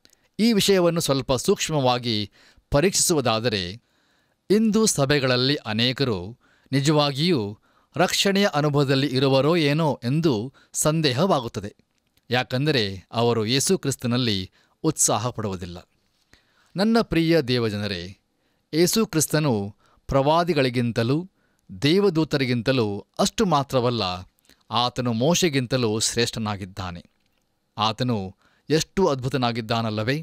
ಈ ವಿಷಯವನ್ನು ಸ್ವಲ್ಪ ಸೂಕ್ಷ್ಮವಾಗಿ ಪರೀಕ್ಷಿಸುವುದಾದರೆ ಇಂದು ಸಭೆಗಳಲ್ಲಿ ಅನೇಕರು ನಿಜವಾಗಿಯೂ ರಕ್ಷಣೆಯ ಅನುಭವದಲ್ಲಿ ಇರುವರೋ ಏನೋ ಎಂದು ಸಂದೇಹವಾಗುತ್ತದೆ ಯಾಕಂದರೆ ಅವರು ಯೇಸು ಕ್ರಿಸ್ತನಲ್ಲಿ ಉತ್ಸಾಹ ಪಡುವುದಿಲ್ಲ ನನ್ನ ಪ್ರಿಯ ದೇವಜನರೇ ಯೇಸು ಕ್ರಿಸ್ತನು ಪ್ರವಾದಿಗಳಿಗಿಂತಲೂ ದೇವದೂತರಿಗಿಂತಲೂ ಅಷ್ಟು ಮಾತ್ರವಲ್ಲ ಆತನು ಮೋಶೆಗಿಂತಲೂ ಶ್ರೇಷ್ಠನಾಗಿದ್ದಾನೆ ಆತನು ಎಷ್ಟು ಅದ್ಭುತನಾಗಿದ್ದಾನಲ್ಲವೇ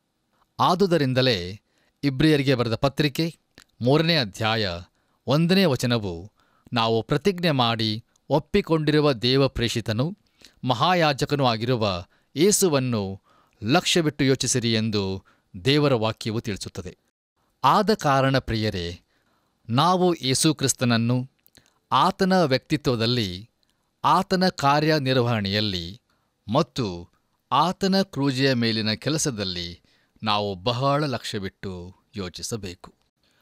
ಆದುದರಿಂದಲೇ ಇಬ್ರಿಯರಿಗೆ ಬರೆದ ಪತ್ರಿಕೆ ಮೂರನೇ ಅಧ್ಯಾಯ ಒಂದನೇ ವಚನವು ನಾವು ಪ್ರತಿಜ್ಞೆ ಮಾಡಿ ಒಪ್ಪಿಕೊಂಡಿರುವ ದೇವ ಪ್ರೇಷಿತನು ಮಹಾಯಾಜಕನೂ ಆಗಿರುವ ಯೇಸುವನ್ನು ಲಕ್ಷ್ಯವಿಟ್ಟು ಯೋಚಿಸಿರಿ ಎಂದು ದೇವರ ವಾಕ್ಯವು ತಿಳಿಸುತ್ತದೆ ಆದ ಕಾರಣ ಪ್ರಿಯರೇ ನಾವು ಯೇಸು ಕ್ರಿಸ್ತನನ್ನು ಆತನ ವ್ಯಕ್ತಿತ್ವದಲ್ಲಿ ಆತನ ಕಾರ್ಯನಿರ್ವಹಣೆಯಲ್ಲಿ ಮತ್ತು ಆತನ ಕ್ರೂಜೆಯ ಮೇಲಿನ ಕೆಲಸದಲ್ಲಿ ನಾವು ಬಹಳ ಲಕ್ಷ್ಯವಿಟ್ಟು ಯೋಚಿಸಬೇಕು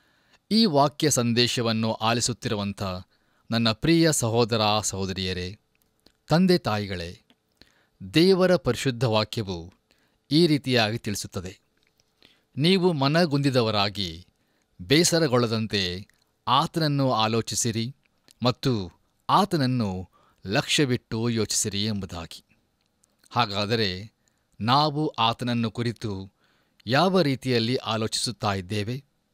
ಈ ವಾಕ್ಯ ಸಂದೇಶವನ್ನು ಆಲಿಸುತ್ತಿರುವಂಥ ನನ್ನ ಪ್ರಿಯ ಸಹೋದರ ಸಹೋದರಿಯರೇ ತಂದೆ ತಾಯಿಗಳೇ ದೇವರ ಪರಿಶುದ್ಧ ವಾಕ್ಯವು ಈ ರೀತಿಯಾಗಿ ತಿಳಿಸುತ್ತದೆ ನೀವು ಮನಗುಂದಿದವರಾಗಿ ಬೇಸರಗೊಳ್ಳದಂತೆ ಆತನನ್ನು ಆಲೋಚಿಸಿರಿ ಮತ್ತು ಆತನನ್ನು ಲಕ್ಷ್ಯವಿಟ್ಟು ಯೋಚಿಸಿರಿ ಎಂಬುದಾಗಿ ಹಾಗಾದರೆ ನಾವು ಆತನನ್ನು ಕುರಿತು ಯಾವ ರೀತಿಯಲ್ಲಿ ಆಲೋಚಿಸುತ್ತಾ ಇದ್ದೇವೆ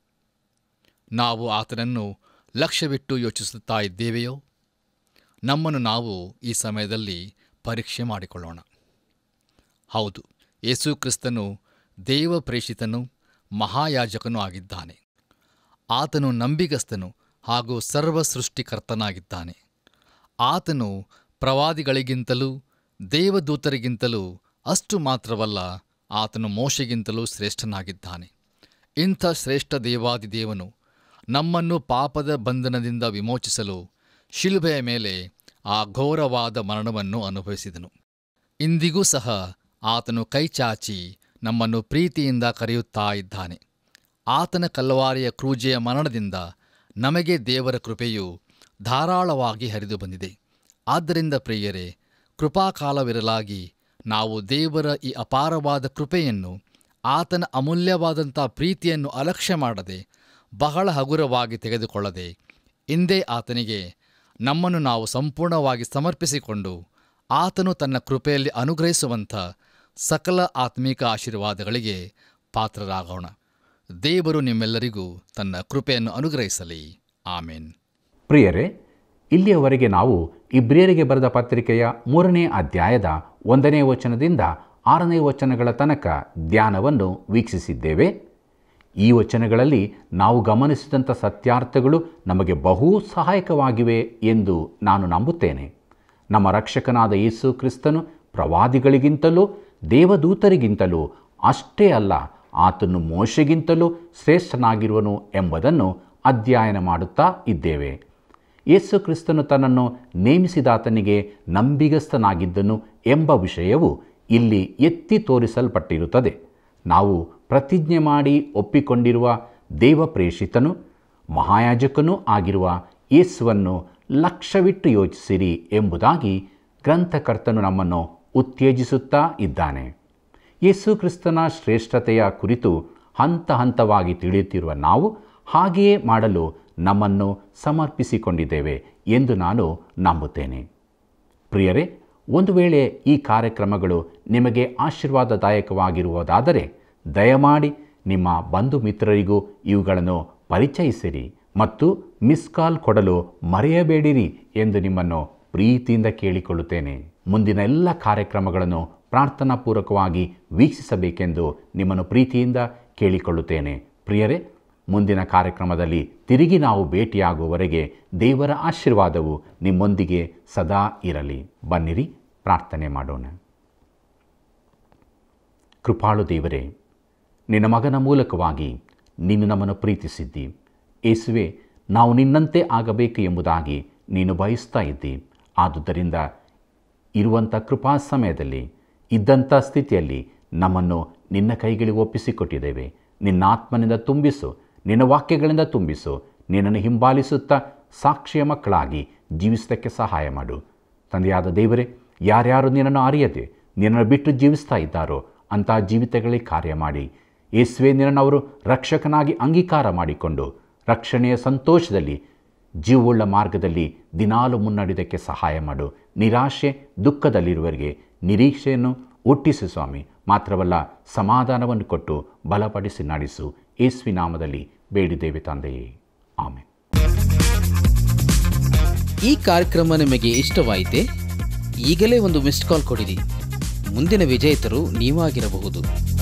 ನಾವು ಆತನನ್ನು ಲಕ್ಷ್ಯವಿಟ್ಟು ಯೋಚಿಸುತ್ತಾ ಇದ್ದೇವೆಯೋ ನಮ್ಮನ್ನು ನಾವು ಈ ಸಮಯದಲ್ಲಿ ಪರೀಕ್ಷೆ ಮಾಡಿಕೊಳ್ಳೋಣ ಹೌದು ಯೇಸು ಕ್ರಿಸ್ತನು ದೇವ ಪ್ರೇಷಿತನು ಮಹಾಯಾಜಕನೂ ಆಗಿದ್ದಾನೆ ಆತನು ನಂಬಿಗಸ್ತನು ಹಾಗೂ ಸರ್ವ ಸೃಷ್ಟಿಕರ್ತನಾಗಿದ್ದಾನೆ ಆತನು ಪ್ರವಾದಿಗಳಿಗಿಂತಲೂ ದೇವದೂತರಿಗಿಂತಲೂ ಅಷ್ಟು ಮಾತ್ರವಲ್ಲ ಆತನು ಮೋಶೆಗಿಂತಲೂ ಶ್ರೇಷ್ಠನಾಗಿದ್ದಾನೆ ಇಂಥ ಶ್ರೇಷ್ಠ ದೇವಾದಿದೇವನು ನಮ್ಮನ್ನು ಪಾಪದ ಬಂಧನದಿಂದ ವಿಮೋಚಿಸಲು ಶಿಲುಬೆಯ ಮೇಲೆ ಆ ಘೋರವಾದ ಮರಣವನ್ನು ಅನುಭವಿಸಿದನು ಇಂದಿಗೂ ಸಹ ಆತನು ಕೈಚಾಚಿ ನಮ್ಮನ್ನು ಪ್ರೀತಿಯಿಂದ ಕರೆಯುತ್ತಾ ಇದ್ದಾನೆ ಆತನ ಕಲ್ವಾರಿಯ ಕ್ರೂಜೆಯ ಮರಣದಿಂದ ನಮಗೆ ದೇವರ ಕೃಪೆಯು ಧಾರಾಳವಾಗಿ ಹರಿದು ಬಂದಿದೆ ಆದ್ದರಿಂದ ಪ್ರಿಯರೇ ಕೃಪಾಕಾಲವಿರಲಾಗಿ ನಾವು ದೇವರ ಈ ಅಪಾರವಾದ ಕೃಪೆಯನ್ನು ಆತನ ಅಮೂಲ್ಯವಾದಂಥ ಪ್ರೀತಿಯನ್ನು ಅಲಕ್ಷ್ಯ ಮಾಡದೆ ಬಹಳ ಹಗುರವಾಗಿ ತೆಗೆದುಕೊಳ್ಳದೆ ಇಂದೇ ಆತನಿಗೆ ನಮ್ಮನ್ನು ನಾವು ಸಂಪೂರ್ಣವಾಗಿ ಸಮರ್ಪಿಸಿಕೊಂಡು ಆತನು ತನ್ನ ಕೃಪೆಯಲ್ಲಿ ಅನುಗ್ರಹಿಸುವಂಥ ಸಕಲ ಆತ್ಮೀಕ ಆಶೀರ್ವಾದಗಳಿಗೆ ಪಾತ್ರರಾಗೋಣ ದೇವರು ನಿಮ್ಮೆಲ್ಲರಿಗೂ ತನ್ನ ಕೃಪೆಯನ್ನು ಅನುಗ್ರಹಿಸಲಿ ಆಮೇನ್ ಪ್ರಿಯರೇ ಇಲ್ಲಿಯವರೆಗೆ ನಾವು ಇಬ್ರಿಯರಿಗೆ ಬರೆದ ಪತ್ರಿಕೆಯ ಮೂರನೇ ಅಧ್ಯಾಯದ ಒಂದನೇ ವಚನದಿಂದ ಆರನೇ ವಚನಗಳ ತನಕ ಧ್ಯಾನವನ್ನು ವೀಕ್ಷಿಸಿದ್ದೇವೆ ಈ ವಚನಗಳಲ್ಲಿ ನಾವು ಗಮನಿಸಿದಂಥ ಸತ್ಯಾರ್ಥಗಳು ನಮಗೆ ಬಹು ಸಹಾಯಕವಾಗಿವೆ ಎಂದು ನಾನು ನಂಬುತ್ತೇನೆ ನಮ್ಮ ರಕ್ಷಕನಾದ ಯೇಸು ಕ್ರಿಸ್ತನು ಪ್ರವಾದಿಗಳಿಗಿಂತಲೂ ದೇವದೂತರಿಗಿಂತಲೂ ಅಷ್ಟೇ ಅಲ್ಲ ಆತನು ಮೋಶೆಗಿಂತಲೂ ಶ್ರೇಷ್ಠನಾಗಿರುವನು ಎಂಬುದನ್ನು ಅಧ್ಯಯನ ಮಾಡುತ್ತಾ ಇದ್ದೇವೆ ಯೇಸು ಕ್ರಿಸ್ತನು ತನ್ನನ್ನು ನೇಮಿಸಿದಾತನಿಗೆ ನಂಬಿಗಸ್ತನಾಗಿದ್ದನು ಎಂಬ ವಿಷಯವು ಇಲ್ಲಿ ಎತ್ತಿ ತೋರಿಸಲ್ಪಟ್ಟಿರುತ್ತದೆ ನಾವು ಪ್ರತಿಜ್ಞೆ ಮಾಡಿ ಒಪ್ಪಿಕೊಂಡಿರುವ ದೇವಪ್ರೇಷಿತನು ಮಹಾಯಾಜಕನೂ ಆಗಿರುವ ಯೇಸುವನ್ನು ಲಕ್ಷ್ಯವಿಟ್ಟು ಯೋಚಿಸಿರಿ ಎಂಬುದಾಗಿ ಗ್ರಂಥಕರ್ತನು ನಮ್ಮನ್ನು ಉತ್ತೇಜಿಸುತ್ತಾ ಇದ್ದಾನೆ ಯೇಸು ಕ್ರಿಸ್ತನ ಶ್ರೇಷ್ಠತೆಯ ಕುರಿತು ಹಂತ ಹಂತವಾಗಿ ತಿಳಿಯುತ್ತಿರುವ ನಾವು ಹಾಗೆಯೇ ಮಾಡಲು ನಮ್ಮನ್ನು ಸಮರ್ಪಿಸಿಕೊಂಡಿದ್ದೇವೆ ಎಂದು ನಾನು ನಂಬುತ್ತೇನೆ ಪ್ರಿಯರೇ ಒಂದು ವೇಳೆ ಈ ಕಾರ್ಯಕ್ರಮಗಳು ನಿಮಗೆ ಆಶೀರ್ವಾದದಾಯಕವಾಗಿರುವುದಾದರೆ ದಯಮಾಡಿ ನಿಮ್ಮ ಬಂಧು ಮಿತ್ರರಿಗೂ ಇವುಗಳನ್ನು ಪರಿಚಯಿಸಿರಿ ಮತ್ತು ಮಿಸ್ ಕಾಲ್ ಕೊಡಲು ಮರೆಯಬೇಡಿರಿ ಎಂದು ನಿಮ್ಮನ್ನು ಪ್ರೀತಿಯಿಂದ ಕೇಳಿಕೊಳ್ಳುತ್ತೇನೆ ಮುಂದಿನ ಎಲ್ಲ ಕಾರ್ಯಕ್ರಮಗಳನ್ನು ಪ್ರಾರ್ಥನಾಪೂರ್ವಕವಾಗಿ ವೀಕ್ಷಿಸಬೇಕೆಂದು ನಿಮ್ಮನ್ನು ಪ್ರೀತಿಯಿಂದ ಕೇಳಿಕೊಳ್ಳುತ್ತೇನೆ ಪ್ರಿಯರೇ ಮುಂದಿನ ಕಾರ್ಯಕ್ರಮದಲ್ಲಿ ತಿರುಗಿ ನಾವು ಭೇಟಿಯಾಗುವವರೆಗೆ ದೇವರ ಆಶೀರ್ವಾದವು ನಿಮ್ಮೊಂದಿಗೆ ಸದಾ ಇರಲಿ ಬನ್ನಿರಿ ಪ್ರಾರ್ಥನೆ ಮಾಡೋಣ ಕೃಪಾಳು ದೇವರೇ ನಿನ್ನ ಮಗನ ಮೂಲಕವಾಗಿ ನೀನು ನಮ್ಮನ್ನು ಪ್ರೀತಿಸಿದ್ದಿ ಯೇಸುವೆ ನಾವು ನಿನ್ನಂತೆ ಆಗಬೇಕು ಎಂಬುದಾಗಿ ನೀನು ಬಯಸ್ತಾ ಇದ್ದಿ ಆದುದರಿಂದ ಇರುವಂಥ ಕೃಪಾ ಸಮಯದಲ್ಲಿ ಇದ್ದಂಥ ಸ್ಥಿತಿಯಲ್ಲಿ ನಮ್ಮನ್ನು ನಿನ್ನ ಕೈಗಳಿಗೆ ಒಪ್ಪಿಸಿಕೊಟ್ಟಿದ್ದೇವೆ ನಿನ್ನ ಆತ್ಮನಿಂದ ತುಂಬಿಸು ನಿನ್ನ ವಾಕ್ಯಗಳಿಂದ ತುಂಬಿಸು ನಿನ್ನನ್ನು ಹಿಂಬಾಲಿಸುತ್ತಾ ಸಾಕ್ಷಿಯ ಮಕ್ಕಳಾಗಿ ಜೀವಿಸೋದಕ್ಕೆ ಸಹಾಯ ಮಾಡು ತಂದೆಯಾದ ದೇವರೇ ಯಾರ್ಯಾರು ನಿನ್ನನ್ನು ಅರಿಯದೆ ನಿನ್ನನ್ನು ಬಿಟ್ಟು ಜೀವಿಸ್ತಾ ಇದ್ದಾರೋ ಅಂತಹ ಜೀವಿತಗಳಿಗೆ ಕಾರ್ಯ ಮಾಡಿ ಯೇಸುವೆ ನಿನ್ನನ್ನು ಅವರು ರಕ್ಷಕನಾಗಿ ಅಂಗೀಕಾರ ಮಾಡಿಕೊಂಡು ರಕ್ಷಣೆಯ ಸಂತೋಷದಲ್ಲಿ ಜೀವವುಳ್ಳ ಮಾರ್ಗದಲ್ಲಿ ದಿನಾಲು ಮುನ್ನಡೆಯೋದಕ್ಕೆ ಸಹಾಯ ಮಾಡು ನಿರಾಶೆ ದುಃಖದಲ್ಲಿರುವವರಿಗೆ ನಿರೀಕ್ಷೆಯನ್ನು ಹುಟ್ಟಿಸು ಸ್ವಾಮಿ ಮಾತ್ರವಲ್ಲ ಸಮಾಧಾನವನ್ನು ಕೊಟ್ಟು ಬಲಪಡಿಸಿ ನಡೆಸು ಯೇಸುವಿ ನಾಮದಲ್ಲಿ ಬೇಡಿದ್ದೇವೆ ತಂದೆಯೇ ಆಮೇಲೆ ಈ ಕಾರ್ಯಕ್ರಮ ನಿಮಗೆ ಇಷ್ಟವಾಯಿತೆ ಈಗಲೇ ಒಂದು ಮಿಸ್ಡ್ ಕಾಲ್ ಕೊಡಿರಿ ಮುಂದಿನ ವಿಜೇತರು ನೀವಾಗಿರಬಹುದು